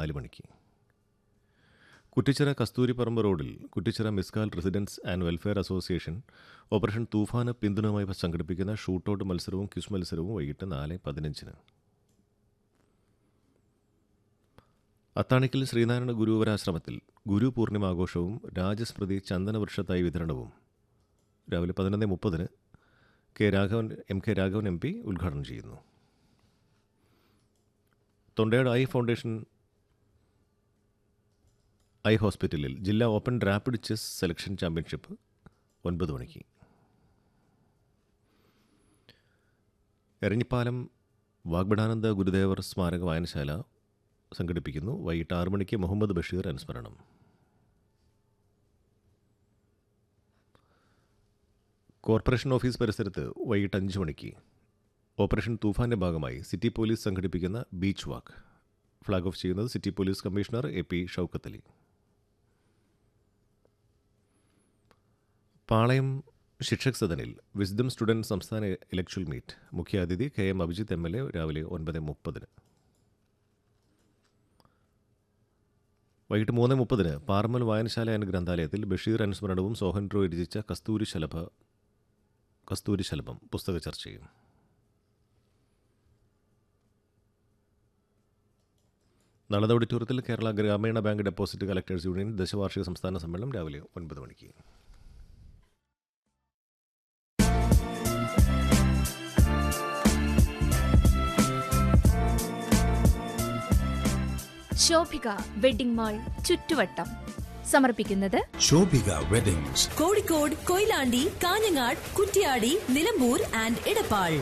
നാല് മണിക്ക് കുറ്റിച്ചിറ കസ്തൂരിപ്പറമ്പ് റോഡിൽ Kuttichira Miskal residence and welfare association operation തൂഫാന് പിന്തുണയുമായി സംഘടിപ്പിക്കുന്ന ഷൂട്ടൌട്ട് മത്സരവും ക്വിസ് മത്സരവും വൈകിട്ട് നാല് പതിനഞ്ചിന് അത്താണിക്കൽ ശ്രീനാരായണ ഗുരുവരാശ്രമത്തിൽ ഗുരു പൂർണിമാഘോഷവും രാജസ്മൃതി ചന്ദനവൃക്ഷത്തായി വിതരണവും രാവിലെ പതിനൊന്ന് മുപ്പതിന് K Raghavan M K Raghavan M P ഉദ്ഘാടനം ചെയ്യുന്നു തൊണ്ടയാട് ഐ ഫൗണ്ടേഷൻ ഐ ഹോസ്പിറ്റലിൽ ജില്ലാ open rapid chess selection championship ഒൻപത് മണിക്ക് എരഞ്ഞിപ്പാലം വാഗ്ബടാനന്ദ ഗുരുദേവർ സ്മാരക വായനശാല സംഘടിപ്പിക്കുന്നു വൈകിട്ട് ആറു മണിക്ക് മുഹമ്മദ് ബഷീർ അനുസ്മരണം കോർപ്പറേഷൻ ഓഫീസ് പരിസരത്ത് വൈകിട്ട് അഞ്ച് മണിക്ക് ഓപ്പറേഷൻ തൂഫാന്റെ ഭാഗമായി സിറ്റി പോലീസ് സംഘടിപ്പിക്കുന്ന ബീച്ച് വാക്ക് ഫ്ളാഗ് ഓഫ് ചെയ്യുന്നത് city police commissioner A P Shoukath Ali Palayam Shikshak സദനിൽ വിസ്ഡം സ്റ്റുഡൻറ് സംസ്ഥാന ഇലക്ച്വൽ മീറ്റ് മുഖ്യാതിഥി K M Abhijith M L A രാവിലെ ഒൻപത് മുപ്പതിന് വൈകിട്ട് മൂന്ന് മുപ്പതിന് പാർമൽ വായനശാല ആൻഡ് ഗ്രന്ഥാലയത്തിൽ ബഷീർ അനുസ്മരണവും സോഹൻ റോയ് രചിച്ച കസ്തൂരി ശലഭ കസ്തൂരി ശലഭം പുസ്തക ചർച്ചയും നളത ഓഡിറ്റോറിയത്തിൽ Kerala Gramin bank deposit collectors union ദശവാർഷിക സംസ്ഥാന സമ്മേളനം രാവിലെ ഒൻപത് മണിക്ക് ശോഭിക വെഡിംഗ് മാൾ ചുറ്റുവട്ടം സമർപ്പിക്കുന്നത് Shobhika weddings Kozhikode Koyilandy Kanhangad Kuttiady Nilambur and Edappal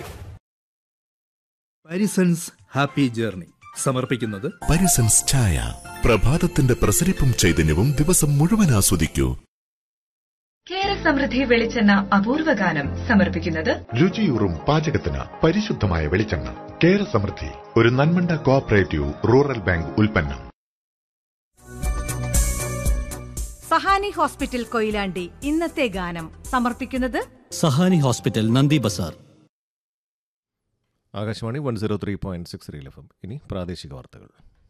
Parisons happy journey സമർപ്പിക്കുന്നത് പരിസൻസ് ചായ പ്രഭാതത്തിന്റെ പ്രസരിപ്പും ചൈതന്യവും ദിവസം മുഴുവൻ ആസ്വദിക്കൂ കേരസമൃദ്ധി വെളിച്ചെണ്ണ അപൂർവഗാനം സമർപ്പിക്കുന്നത് രുചിയൂറും പാചകത്തിന് പരിശുദ്ധമായ വെളിച്ചെണ്ണ കേര സമൃദ്ധി ഒരു നന്മണ്ട കോഓപ്പറേറ്റീവ് റൂറൽ ബാങ്ക് ഉൽപ്പന്നം സഹാനി ഹോസ്പിറ്റൽ കൊയിലാണ്ടി ഇന്നത്തെ ഗാനം സമർപ്പിക്കുന്നത് Sahani hospital Nandi Bazar Akashvani one zero three point six F ഇനി പ്രാദേശിക വാർത്തകൾ